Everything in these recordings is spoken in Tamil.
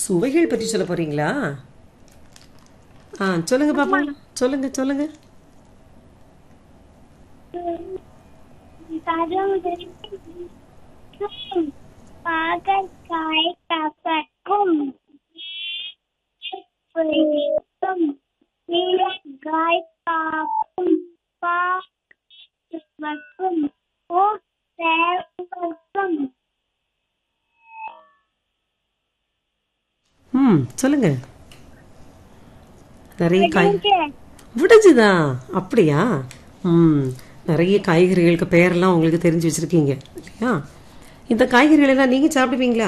சுவைகள் பற்றி சொல்ல போறீங்களா ஆ சொல்லுங்க பாப்பா சொல்லுங்க சொல்லுங்க பாகற்காய் கசக்கும் பிடிக்கும் மிளகாய் காக்கும் பாக்கும் ஓ சேவக்கும் ம் சொல்லுங்க நிறைய காய் விடுஞ்சுதா அப்படியா ம் நிறைய காய்கறிகளுக்கு பெயரெல்லாம் உங்களுக்கு தெரிஞ்சு வச்சிருக்கீங்க இல்லையா இந்த காய்கறிகள் எல்லாம் நீங்க சாப்பிடுவீங்களா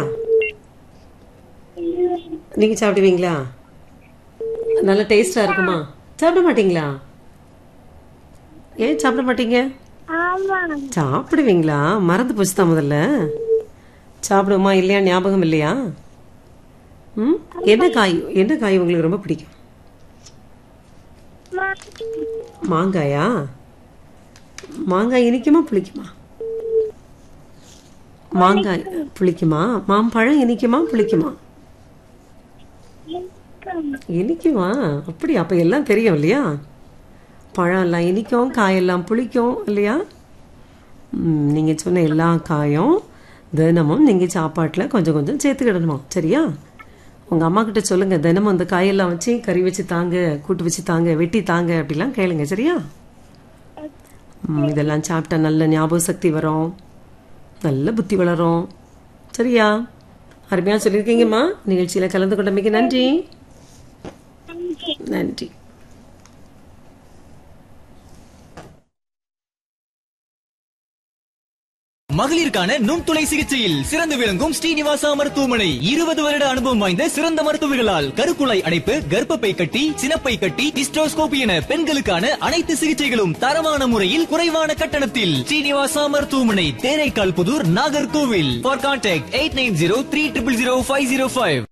நீங்க சாப்பிடுவீங்களா நல்ல டேஸ்டா இருக்குமா சாப்பிட மாட்டீங்களா ஏன் சாப்பிட மாட்டீங்க ஆமா சாப்பிடுவீங்களா மறந்து போச்சு தான் முதல்ல சாப்பிடுவோமா இல்லையா ஞாபகம் இல்லையா ம் என்ன காய் என்ன காய் உங்களுக்கு ரொம்ப பிடிக்கும் மாங்காயா மாங்காய் இனிக்குமா புளிக்குமா மாங்காய் புளிக்குமா மாம்பழம் இனிக்குமா புளிக்குமா இனிக்குமா அப்படி அப்ப எல்லாம் தெரியும் இல்லையா பழம் எல்லாம் இனிக்கும் காயெல்லாம் புளிக்கும் இல்லையா ம், நீங்க சொன்ன எல்லா காயும் தினமும் நீங்க சாப்பாட்டுல கொஞ்சம் கொஞ்சம் சேர்த்துக்கிடணுமா சரியா உங்க அம்மா கிட்ட சொல்லுங்க தினமும் அந்த காயெல்லாம் வச்சு கறி வச்சு தாங்க கூட்டு வச்சு தாங்க வெட்டி தாங்க அப்படிலாம் கேளுங்க சரியா ம், இதெல்லாம் சாப்பிட்டா நல்ல ஞாபக சக்தி வரும் நல்ல புத்தி வளரும் சரியா அருமையா சொல்லியிருக்கீங்கம்மா நிகழ்ச்சியில கலந்து கொண்டமைக்கு நன்றி நன்றி மகளிருக்கான நுண்துளை சிகிச்சையில் சிறந்து விளங்கும் ஸ்ரீனிவாசா மருத்துவமனை இருபது வருட அனுபவம் வாய்ந்த சிறந்த மருத்துவர்களால் கருக்குழாய் அடைப்பு கர்ப்பப்பை கட்டி சினப்பை கட்டி டிஸ்ட்ரோஸ்கோபி என பெண்களுக்கான அனைத்து சிகிச்சைகளும் தரமான முறையில் குறைவான கட்டணத்தில் ஸ்ரீனிவாசா மருத்துவமனை Theraikal Puthur Nagercoil for contact eight nine zero three triple zero five zero five